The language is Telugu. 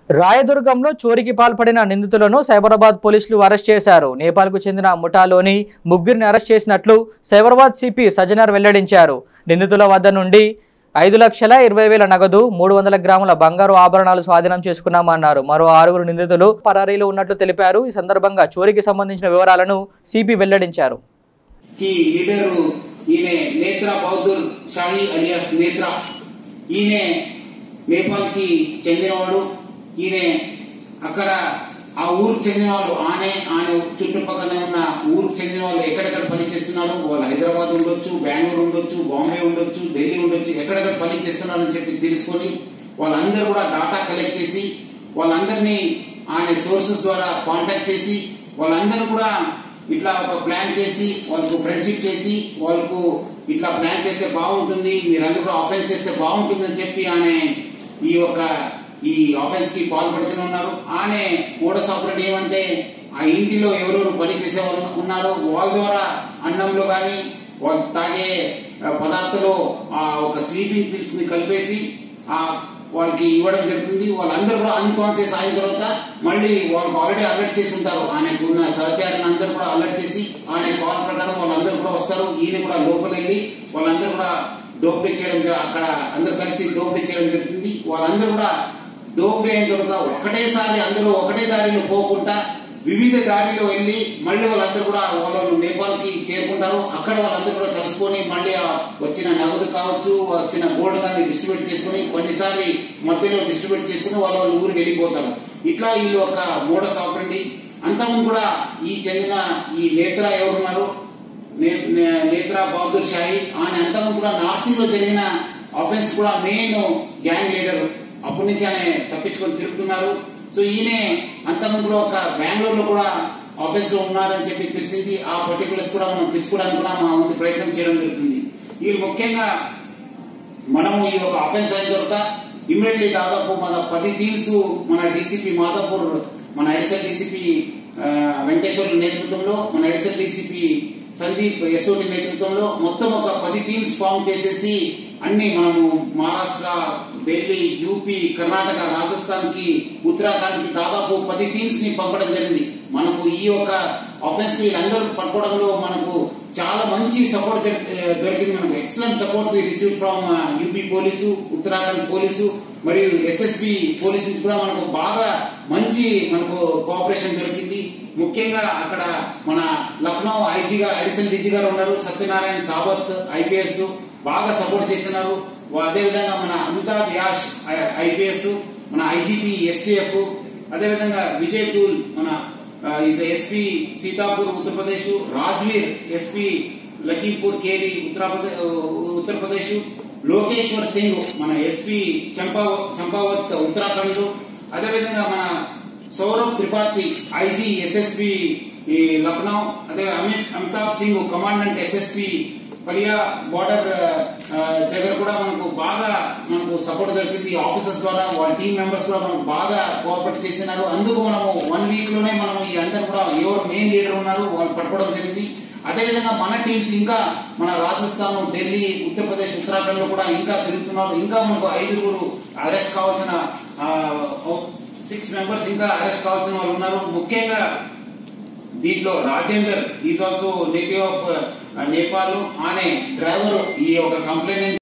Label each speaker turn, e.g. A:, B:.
A: రాయదుర్గంలో చోరీకి పాల్పడిన నిందితులను సైబరాబాద్ పోలీసులు అరెస్ట్ చేశారు నేపాల్కు చెందిన ముఠాలోని ముగ్గురిని అరెస్ట్ చేసినట్లు సైబరాబాద్ సిపి సజ్జనార్ వెల్లడించారు నిందితుల వద్ద నుండి ఐదు లక్షల ఇరవై వేల నగదు మూడు వందల గ్రాముల బంగారు ఆభరణాలు స్వాధీనం చేసుకున్నామన్నారు మరో ఆరుగురు నిందితులు పరారీలో ఉన్నట్లు తెలిపారు ఈ సందర్భంగా చోరీకి సంబంధించిన వివరాలను సిపి వెల్లడించారు
B: కి లీడరు ఈయన నేత్రా బౌద్ధుర్ షాహీ అలియాస్ నేత్రా ఈయన నేపాల్ కి చెందినవాడు ఈయన అక్కడ ఆ ఊరికి చెందినవాడు ఆనే ఆనే చుట్టుపక్కల ఉన్న ఊరికి చెందిన వాళ్ళు ఎక్కడెక్కడ పని చేస్తున్నారు వాళ్ళు హైదరాబాద్ ఉండొచ్చు బెంగళూరు ఉండొచ్చు బాంబే ఉండొచ్చు ఢిల్లీ ఉండొచ్చు ఎక్కడెక్కడ పని చేస్తున్నారు అని చెప్పి తెలుసుకొని వాళ్ళందరూ కూడా డాటా కలెక్ట్ చేసి వాళ్ళందరినీ ఆయన సోర్సెస్ ద్వారా కాంటాక్ట్ చేసి వాళ్ళందరూ కూడా ఇట్లా ఒక ప్లాన్ చేసి వాళ్ళకు ఫ్రెండ్షిప్ చేసి వాళ్ళకు ఇట్లా ప్లాన్ చేస్తే బాగుంటుంది మీరందరూ కూడా ఆఫెన్స్ చేస్తే బాగుంటుంది అని చెప్పి ఆమె ఈ యొక్క ఈ ఆఫెన్స్ కి పాల్పడుతూనే ఉన్నారు ఆమె మోడస్ ఆపరేట్ ఏమంటే ఆ ఇంటిలో ఎవరెవరు పని చేసేవారు ఉన్నారు వాళ్ళ ద్వారా అన్నంలో గాని వాళ్ళు తాగే ఆ, పదార్థాలు ఆ ఒక స్లీపింగ్ పిల్స్ ని కలిపేసి ఆ వాళ్ళకి ఇవ్వడం జరుగుతుంది వాళ్ళందరూ కూడా అన్కాన్షియస్ అయిన తర్వాత మళ్ళీ వాళ్ళకి ఆల్రెడీ అలర్ట్ చేసి ఉంటారు ఆయనకు ఉన్న సహచారిని అందరూ కూడా అలర్ట్ చేసి ఆయన కాల్ ప్రకారం వాళ్ళందరూ కూడా వస్తారు ఈయన కూడా లోపల వెళ్ళి వాళ్ళందరూ కూడా దోపిడీ చేయడం జర- అక్కడ అందరూ కలిసి దోపిడీ చేయడం జరుగుతుంది వాళ్ళందరూ కూడా దోపిడీ అయిన తర్వాత ఒక్కటేసారి అందరూ ఒకటే దారిలో పోకుండా వివిధ దారిలో వెళ్ళి మళ్ళీ వాళ్ళందరూ కూడా వాళ్ళు నేపాల్ కి చేరుకుంటారు అక్కడ వాళ్ళందరూ కూడా కలుసుకొని మళ్ళీ ఆ వచ్చిన నగదు కావచ్చు వచ్చిన గోల్డ్ కానీ డిస్ట్రిబ్యూట్ చేసుకుని కొన్నిసార్లు మధ్యలో డిస్ట్రిబ్యూట్ చేసుకుని వాళ్ళ వాళ్ళ ఊరికి వెళ్ళిపోతారు ఇట్లా వీళ్ళు ఒక మోడస్ ఆపరండి అంతకుముందు కూడా ఈ చెందిన ఈ నేత్ర ఎవరున్నారు నే- నే- నేత్రా బహదూర్ షాహి ఆయన అంతకుముందు కూడా నార్సింగ్ లో జరిగిన ఆఫెన్స్ కూడా మెయిన్ గ్యాంగ్ లీడర్ అప్పటి నుంచి ఆయన తప్పించుకొని తిరుగుతున్నారు సో ఈయన అంతకుముందు ఒక బెంగళూరు లో కూడా ఆఫీస్ లో ఉన్నారని చెప్పి తెలిసింది ఆ పర్టికులర్స్ కూడా మనం తెలుసుకోవడానికి కూడా మా వంతు ప్రయత్నం చేయడం జరుగుతుంది వీళ్ళు ముఖ్యంగా మనము ఈ యొక్క అఫెన్స్ అయిన తర్వాత ఇమ్మీడియట్లీ దాదాపు మన పది టీమ్స్ మన డీసీపీ మాధాపూర్ మన అడిషనల్ డీసీపీ వెంకటేశ్వర నేతృత్వంలో మన అడిషనల్ డీసీపీ సందీప్ ఎస్ఓటి నేతృత్వంలో మొత్తం ఒక పది టీమ్స్ ఫామ్ చేసేసి అన్ని మనము మహారాష్ట్ర ఢిల్లీ యూపీ కర్ణాటక రాజస్థాన్ కి ఉత్తరాఖండ్ కి దాదాపు పది టీమ్స్ ని పంపడం జరిగింది మనకు ఈ యొక్క ఆఫెన్స్ ని అందరూ పట్టుకోవడంలో మనకు చాలా మంచి సపోర్ట్ దొరికింది మనకు excellent support we receive from UP police Uttarakhand police మరియు ఎస్ఎస్బి పోలీస్ నుంచి కూడా మనకు బాగా మంచి మనకు కోఆపరేషన్ దొరికింది ముఖ్యంగా అక్కడ మన లక్నో ఐజీగా అడిషనల్ డీజీ గారు ఉన్నారు సత్యనారాయణ సావత్ ఐపీఎస్ బాగా సపోర్ట్ చేస్తున్నారు అదేవిధంగా మన అమితాబ్ యాష్ ఐపీఎస్ మన ఐజీపీ ఎస్టీఎఫ్ అదేవిధంగా విజయ్ టూల్ మన is SP Sitapur Uttar Pradesh Rajveer SP Lakhimpur Kheri Uttar Pradesh Uttar Pradesh Lokeshwar Singh మన ఎస్పీ చంపా చంపావత్ ఉత్తరాఖండ్ అదేవిధంగా మన సౌరభ్ త్రిపాఠి ఐజీ ఎస్ఎస్పి లక్నో అదే Amit Amitabh Singh commandant SSP Palia border దగ్గర కూడా మనకు బాగా మనకు సపోర్ట్ దొరికింది ఆఫీసర్స్ ద్వారా వాళ్ళ టీం మెంబర్స్ కూడా మనకు బాగా కోఆపరేట్ చేసినారు అందుకు మనము వన్ వీక్ లోనే మనము ఈ అందరు కూడా ఎవరు మెయిన్ లీడర్ ఉన్నారు వాళ్ళు పట్టుకోవడం జరిగింది అదేవిధంగా మన టీమ్స్ ఇంకా మన రాజస్థాన్ ఢిల్లీ ఉత్తరప్రదేశ్ ఉత్తరాఖండ్ లో కూడా ఇంకా తిరుగుతున్నారు ఇంకా మనకు ఐదుగురు అరెస్ట్ కావాల్సిన సిక్స్ మెంబర్స్ ఇంకా అరెస్ట్ కావాల్సిన వాళ్ళు ఉన్నారు ముఖ్యంగా దీంట్లో Rajender is also native of Nepal ఆనే డ్రైవర్ ఈ యొక్క కంప్లైంట్